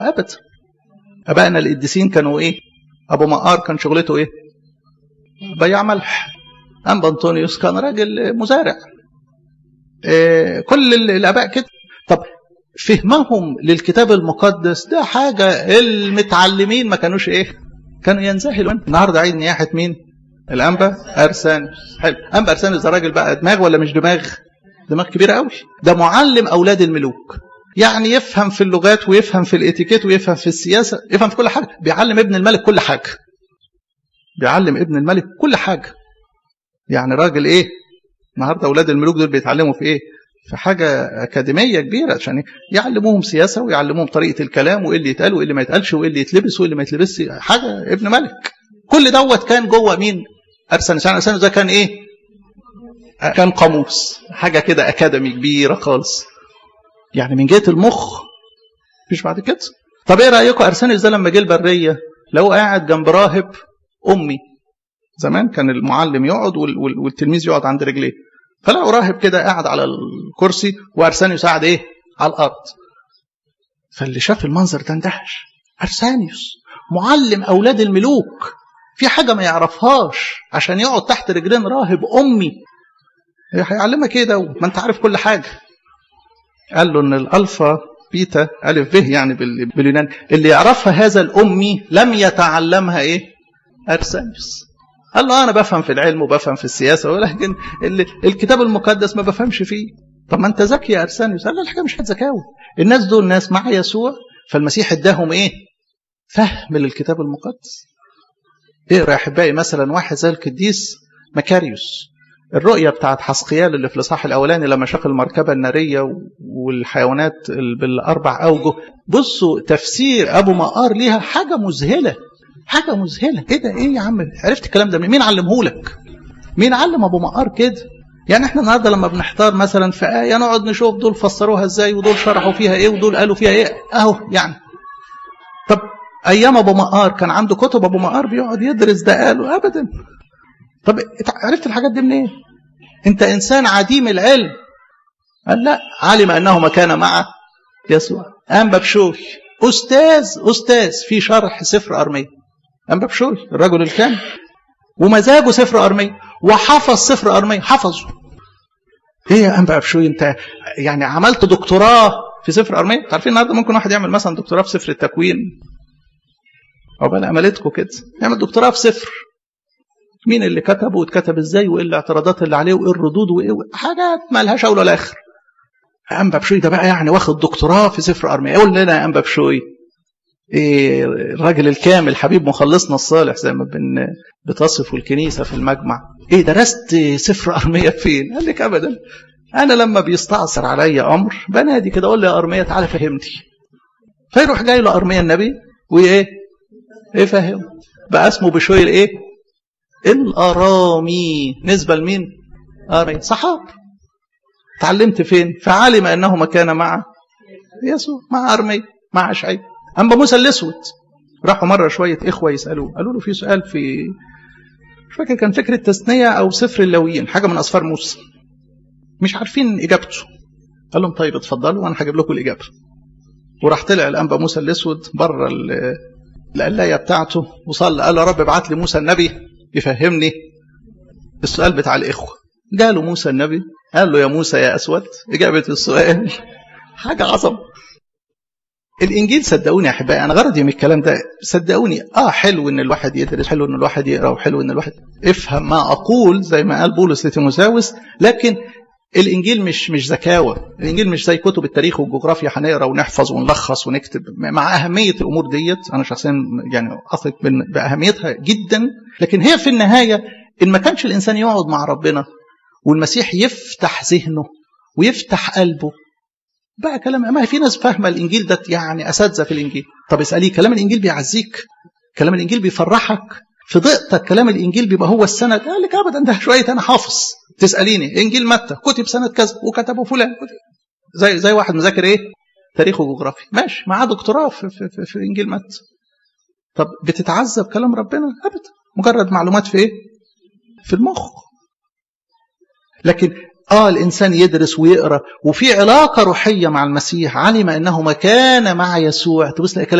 ابدا ابائنا القديسين كانوا ايه ابو مقار كان شغلته ايه بياع ملح انبا انطونيوس كان راجل مزارع إيه كل الاباء كده طب فهمهم للكتاب المقدس ده حاجه المتعلمين ما كانوش ايه كانوا ينزهلوا النهارده عيد نياحه مين الانبا ارسانيوس حلو انبا ارسانيوس ده راجل بقى دماغ ولا مش دماغ دماغ كبيره قوي ده معلم اولاد الملوك يعني يفهم في اللغات ويفهم في الاتيكيت ويفهم في السياسه يفهم في كل حاجه بيعلم ابن الملك كل حاجه بيعلم ابن الملك كل حاجه يعني راجل ايه النهارده اولاد الملوك دول بيتعلموا في ايه في حاجه اكاديميه كبيره عشان يعلموهم سياسه ويعلموهم طريقه الكلام وايه اللي يتقال وايه اللي ما يتقالش وايه اللي يتلبس وايه اللي ما يتلبسش حاجه ابن ملك كل دوت كان جوه مين ارسنس يعني ارسنس ده كان ايه كان قاموس حاجه كده اكاديمي كبيره خالص يعني من جهه المخ مفيش بعد كده طب ايه رايكم ارسنس ده لما جه البريه لو قاعد جنب راهب امي زمان كان المعلم يقعد والتلميذ يقعد عند رجليه فلقوا راهب كده قاعد على الكرسي وارسانيوس قاعد ايه على الارض فاللي شاف المنظر ده اندهش ارسانيوس معلم اولاد الملوك في حاجه ما يعرفهاش عشان يقعد تحت رجلين راهب امي هيعلمك ايه ده ما انت عارف كل حاجه قال له ان الالفا بيتا الف به يعني باليونان اللي يعرفها هذا الامي لم يتعلمها ايه ارسانيوس قال له انا بفهم في العلم وبفهم في السياسه ولكن الكتاب المقدس ما بفهمش فيه طب ما انت ذكي يا ارسانيوس قال له الحاجه مش ذكاوه الناس دول ناس مع يسوع فالمسيح اداهم ايه فهم للكتاب المقدس اقرا يا احبائي مثلا واحد زي القديس مكاريوس الرؤية بتاعت حسقيال اللي في الإصحاح الأولاني لما شاف المركبة النارية والحيوانات بالأربع أوجه بصوا تفسير أبو مقار ليها حاجة مذهلة حاجة مذهلة إيه ده إيه يا عم عرفت الكلام ده مين علمهولك مين علم أبو مقار كده يعني احنا النهارده لما بنحتار مثلا في آية نقعد نشوف دول فسروها ازاي ودول شرحوا فيها ايه ودول قالوا فيها ايه اهو يعني طب ايام ابو مقار كان عنده كتب ابو مقار بيقعد يدرس ده قالوا ابدا طب عرفت الحاجات دي منين؟ إيه؟ انت انسان عديم العلم قال لا علم انه ما كان مع يسوع قام ببشوي استاذ استاذ في شرح سفر ارميه قام ببشوي الرجل الكامل ومزاجه سفر ارميه وحفظ سفر ارميه حفظه ايه يا قام ببشوي انت يعني عملت دكتوراه في سفر ارميه عارفين النهارده ممكن واحد يعمل مثلا دكتوراه في سفر التكوين او بقى عملتكم كده يعمل دكتوراه في سفر مين اللي كتبه واتكتب ازاي وايه الاعتراضات اللي عليه وايه الردود وايه حاجات ما لهاش اول ولا اخر انبا بشوي ده بقى يعني واخد دكتوراه في سفر ارميا قول لنا يا انبا بشوي إيه الراجل الكامل حبيب مخلصنا الصالح زي ما بن بتصفه الكنيسه في المجمع ايه درست سفر ارميا فين قال لك ابدا انا لما بيستعصر عليا امر بنادي كده اقول له يا ارميا تعالى فهمني فيروح جاي له ارميا النبي وايه ايه فاهم بقى اسمه بشوي الايه الأرامي نسبة لمين؟ أرمي صحاب تعلمت فين؟ فعلم أنه ما كان مع يسوع مع أرمي مع أشعي أما موسى الأسود راحوا مرة شوية إخوة يسألوه قالوا له في سؤال في مش فاكر كان فكرة تثنية أو سفر اللاويين حاجة من أسفار موسى مش عارفين إجابته قال لهم طيب اتفضلوا وأنا هجيب لكم الإجابة وراح طلع الأنبا موسى الأسود بره القلاية بتاعته وصلى قال يا رب ابعت لي موسى النبي يفهمني السؤال بتاع الإخوة قالوا موسى النبي قال له يا موسى يا أسود إجابة السؤال حاجة عظمة الإنجيل صدقوني يا أحبائي أنا غرضي من الكلام ده صدقوني آه حلو إن الواحد يدرس حلو إن الواحد يقرأ وحلو إن الواحد افهم ما أقول زي ما قال بولس لتيموساوس لكن الإنجيل مش مش زكاوة الإنجيل مش زي كتب التاريخ والجغرافيا هنقرا ونحفظ ونلخص ونكتب مع أهمية الأمور ديت أنا شخصيا يعني أثق بأهميتها جدا لكن هي في النهاية إن ما كانش الإنسان يقعد مع ربنا والمسيح يفتح ذهنه ويفتح قلبه بقى كلام ما في ناس فاهمه الانجيل ده يعني اساتذه في الانجيل طب اساليه كلام الانجيل بيعزيك كلام الانجيل بيفرحك في ضيقتك كلام الانجيل بيبقى هو السند قال لك ابدا ده شويه انا حافظ تساليني انجيل متى كتب سنه كذا وكتبه فلان زي زي واحد مذاكر ايه تاريخ وجغرافيا ماشي معاه دكتوراه في, في, في, في انجيل متى طب بتتعذب كلام ربنا ابدا مجرد معلومات في ايه في المخ لكن اه الانسان يدرس ويقرا وفي علاقه روحيه مع المسيح علم انه ما كان مع يسوع تبص